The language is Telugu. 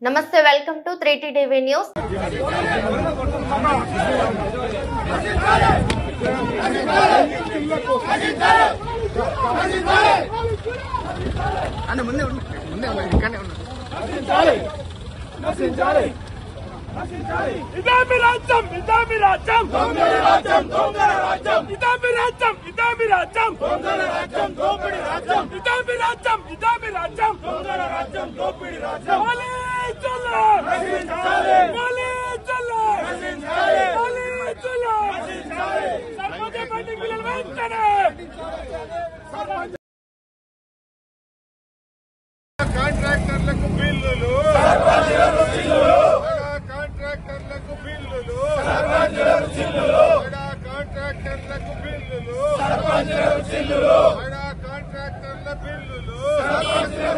నమస్తే welcome to three TV news అన్న ముందే ఉండు. ముందే ఉండు. ఇక్కడనే ఉన్నా ఇదామి రాజ్యం ఇదామి రాజ్యం దొంగల రాజ్యం దొంగల రాజ్యం ఇదామి రాజ్యం ఇదామి రాజ్యం దొంగల రాజ్యం దోపిడి రాజ్యం ఇదామి రాజ్యం ఇదామి రాజ్యం దొంగల రాజ్యం దోపిడి రాజ్యం మలే చల్ల నశించాలి మలే చల్ల నశించాలి మలే చల్ల నశించాలి సర్పంచ్ పార్టీ పిల్లలు వెంటనే సర్పంచ్ కాంట్రాక్టర్లకు బిల్లులు బడా కాంట్రాక్టర్లకు బిల్లులు బడా కాంట్రాక్టర్లకు బిల్లులు బడా కాంట్రాక్టర్ల బిల్లులు